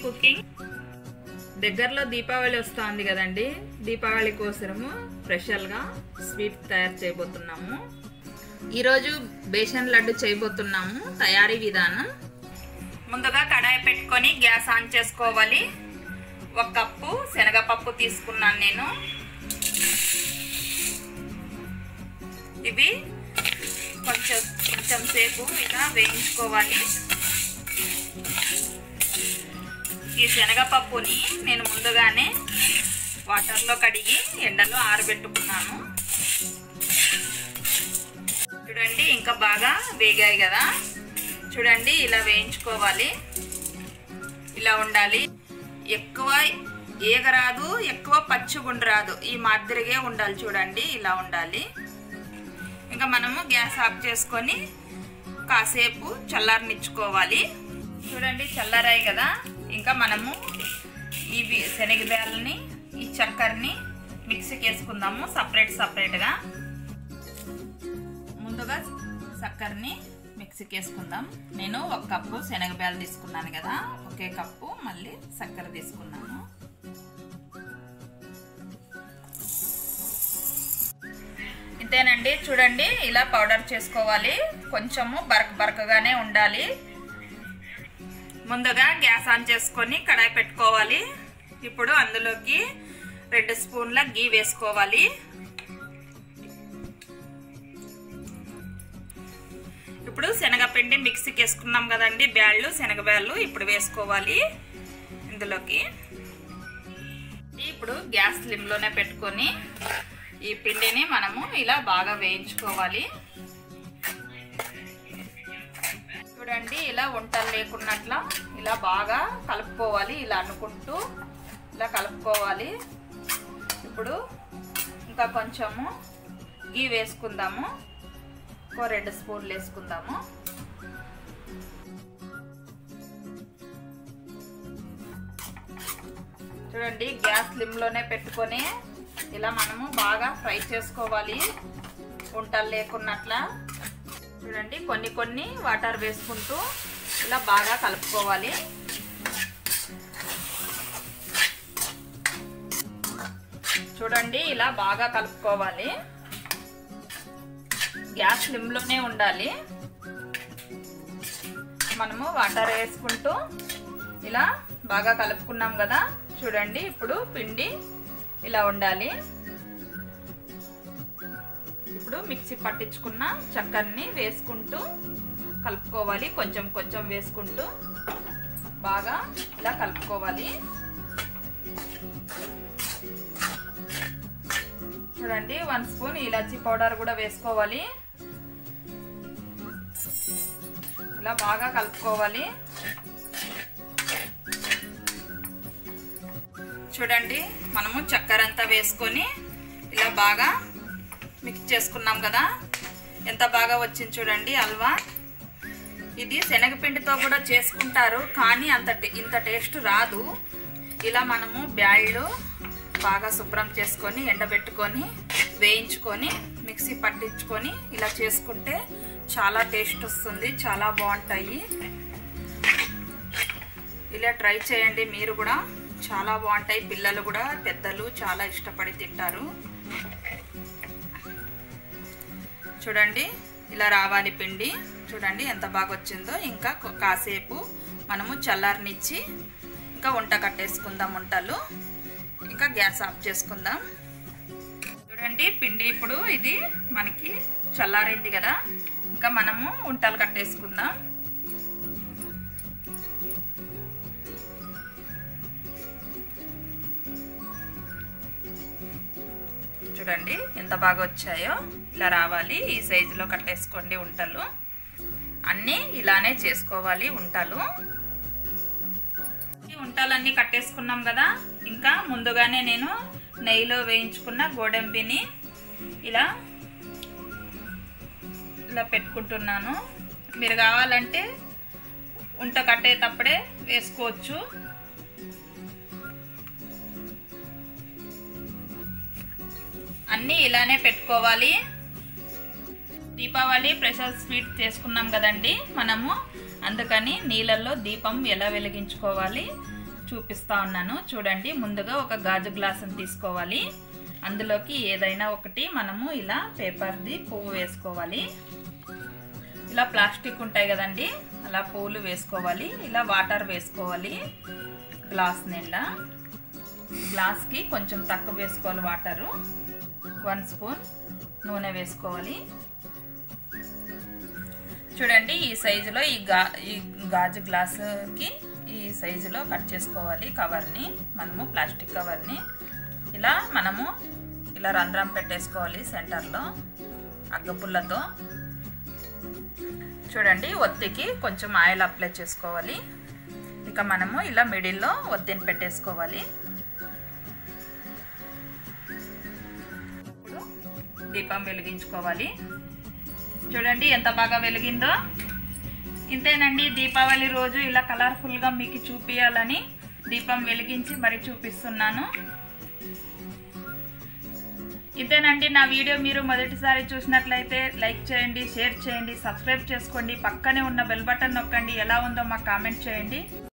cooking దగ్గరలో దీపావళి వస్తుంది కదండి దీపావళి కోసము స్పెషల్గా స్వీట్ తయారు చేయబోతున్నాము ఈరోజు బేసన్ లడ్డు చేయబోతున్నాము తయారీ విధానం ముందుగా కడాయి పెట్టుకొని గ్యాస్ ఆన్ చేసుకోవాలి ఒక కప్పు శనగపప్పు తీసుకున్నాను నేను ఇవి కొంచెం కొంచెం సేపు ఇలా వేయించుకోవాలి ఈ శనగపప్పుని నేను ముందుగానే వాటర్లో కడిగి ఎండలో ఆరబెట్టుకున్నాను చూడండి ఇంకా బాగా వేగాయి కదా చూడండి ఇలా వేయించుకోవాలి ఇలా ఉండాలి ఎక్కువ ఏగరాదు ఎక్కువ పచ్చిగుండరాదు ఈ మాదిరిగే ఉండాలి చూడండి ఇలా ఉండాలి ఇంకా మనము గ్యాస్ ఆఫ్ చేసుకొని కాసేపు చల్లారనిచ్చుకోవాలి చూడండి చల్లారాయి కదా ఇంకా మనము ఇవి శనగబేలని ఈ చక్కెరని మిక్సీకి వేసుకుందాము సపరేట్ సపరేట్గా ముందుగా చక్కెరని మిక్సీకి వేసుకుందాం నేను ఒక కప్పు శనగబేలు తీసుకున్నాను కదా ఒకే కప్పు మళ్ళీ చక్కెర తీసుకున్నాను ఇంతేనండి చూడండి ఇలా పౌడర్ చేసుకోవాలి కొంచెము బరక బరకగానే ఉండాలి ముందుగా గ్యాస్ ఆన్ చేసుకొని కడాయి పెట్టుకోవాలి ఇప్పుడు అందులోకి రెండు స్పూన్ల గీ వేసుకోవాలి ఇప్పుడు శనగపిండి మిక్సీకి వేసుకున్నాం కదండి బ్యాళ్ళు శనగబ్యాళ్ళు ఇప్పుడు వేసుకోవాలి ఇందులోకి ఇప్పుడు గ్యాస్ స్లిమ్లోనే పెట్టుకొని ఈ పిండిని మనము ఇలా బాగా వేయించుకోవాలి చూడండి ఇలా వంటలు లేకున్నట్ల ఇలా బాగా కలుపుకోవాలి ఇలా అనుకుంటూ ఇలా కలుపుకోవాలి ఇప్పుడు ఇంకా కొంచెము గీ వేసుకుందాము ఇంకో రెండు స్పూన్లు వేసుకుందాము చూడండి గ్యాస్ స్లిమ్లోనే పెట్టుకొని ఇలా మనము బాగా ఫ్రై చేసుకోవాలి వంటలు లేకున్నట్ల చూడండి కొన్ని కొన్ని వాటర్ వేసుకుంటూ ఇలా బాగా కలుపుకోవాలి చూడండి ఇలా బాగా కలుపుకోవాలి గ్యాస్ స్లిమ్లోనే ఉండాలి మనము వాటర్ వేసుకుంటూ ఇలా బాగా కలుపుకున్నాం కదా చూడండి ఇప్పుడు పిండి ఇలా ఉండాలి ఇప్పుడు మిక్సీ పట్టించుకున్న చక్కెరని వేసుకుంటూ కలుపుకోవాలి కొంచెం కొంచెం వేసుకుంటూ బాగా ఇలా కలుపుకోవాలి చూడండి వన్ స్పూన్ ఇలాచీ పౌడర్ కూడా వేసుకోవాలి ఇలా బాగా కలుపుకోవాలి చూడండి మనము చక్కెర అంతా వేసుకొని ఇలా బాగా మిక్స్ చేసుకున్నాం కదా ఎంత బాగా వచ్చింది చూడండి హల్వా ఇది శనగపిండితో కూడా చేసుకుంటారు కానీ అంత ఇంత టేస్ట్ రాదు ఇలా మనము బ్యాళ్ళు బాగా శుభ్రం చేసుకొని ఎండబెట్టుకొని వేయించుకొని మిక్సీ పట్టించుకొని ఇలా చేసుకుంటే చాలా టేస్ట్ వస్తుంది చాలా బాగుంటాయి ఇలా ట్రై చేయండి మీరు కూడా చాలా బాగుంటాయి పిల్లలు కూడా పెద్దలు చాలా ఇష్టపడి తింటారు చూడండి ఇలా రావాలి పిండి చూడండి ఎంత బాగా వచ్చిందో ఇంకా కాసేపు మనము చల్లారనిచ్చి ఇంకా వంట కట్టేసుకుందాం వంటలు ఇంకా గ్యాస్ ఆఫ్ చేసుకుందాం చూడండి పిండి ఇప్పుడు ఇది మనకి చల్లారింది కదా ఇంకా మనము వంటలు కట్టేసుకుందాం చూడండి ఎంత బాగా వచ్చాయో ఇలా రావాలి ఈ సైజులో కట్టేసుకోండి ఉంటలు అన్నీ ఇలానే చేసుకోవాలి ఉంటలు ఈ ఉంటలన్నీ కట్టేసుకున్నాం కదా ఇంకా ముందుగానే నేను నెయ్యిలో వేయించుకున్న గోడెంపిని ఇలా ఇలా పెట్టుకుంటున్నాను మీరు కావాలంటే ఉంట కట్టేటప్పుడే వేసుకోవచ్చు అన్నీ ఇలానే పెట్టుకోవాలి దీపావళి స్పెషల్ స్వీట్ చేసుకున్నాం కదండి మనము అందుకని నీళ్ళల్లో దీపం ఎలా వెలిగించుకోవాలి చూపిస్తా ఉన్నాను చూడండి ముందుగా ఒక గాజు గ్లాసుని తీసుకోవాలి అందులోకి ఏదైనా ఒకటి మనము ఇలా పేపర్ది పువ్వు వేసుకోవాలి ఇలా ప్లాస్టిక్ ఉంటాయి కదండి అలా పువ్వులు వేసుకోవాలి ఇలా వాటర్ వేసుకోవాలి గ్లాస్ నిండా గ్లాస్కి కొంచెం తక్కువ వేసుకోవాలి వాటరు వన్ స్పూన్ నూనె వేసుకోవాలి చూడండి ఈ సైజులో ఈ గా ఈ గాజు గ్లాసుకి ఈ సైజులో కట్ చేసుకోవాలి కవర్ని మనము ప్లాస్టిక్ కవర్ని ఇలా మనము ఇలా రంధ్రం పెట్టేసుకోవాలి సెంటర్లో అగ్గపుల్లతో చూడండి ఒత్తికి కొంచెం ఆయిల్ అప్లై చేసుకోవాలి ఇక మనము ఇలా మిడిల్లో ఒత్తిని పెట్టేసుకోవాలి ఇప్పుడు దీపం వెలిగించుకోవాలి చూడండి ఎంత బాగా వెలిగిందో ఇంతేనండి దీపావళి రోజు ఇలా కలర్ఫుల్గా మీకు చూపించాలని దీపం వెలిగించి మరి చూపిస్తున్నాను ఇదేనండి నా వీడియో మీరు మొదటిసారి చూసినట్లయితే లైక్ చేయండి షేర్ చేయండి సబ్స్క్రైబ్ చేసుకోండి పక్కనే ఉన్న బెల్ బటన్ నొక్కండి ఎలా ఉందో మాకు కామెంట్ చేయండి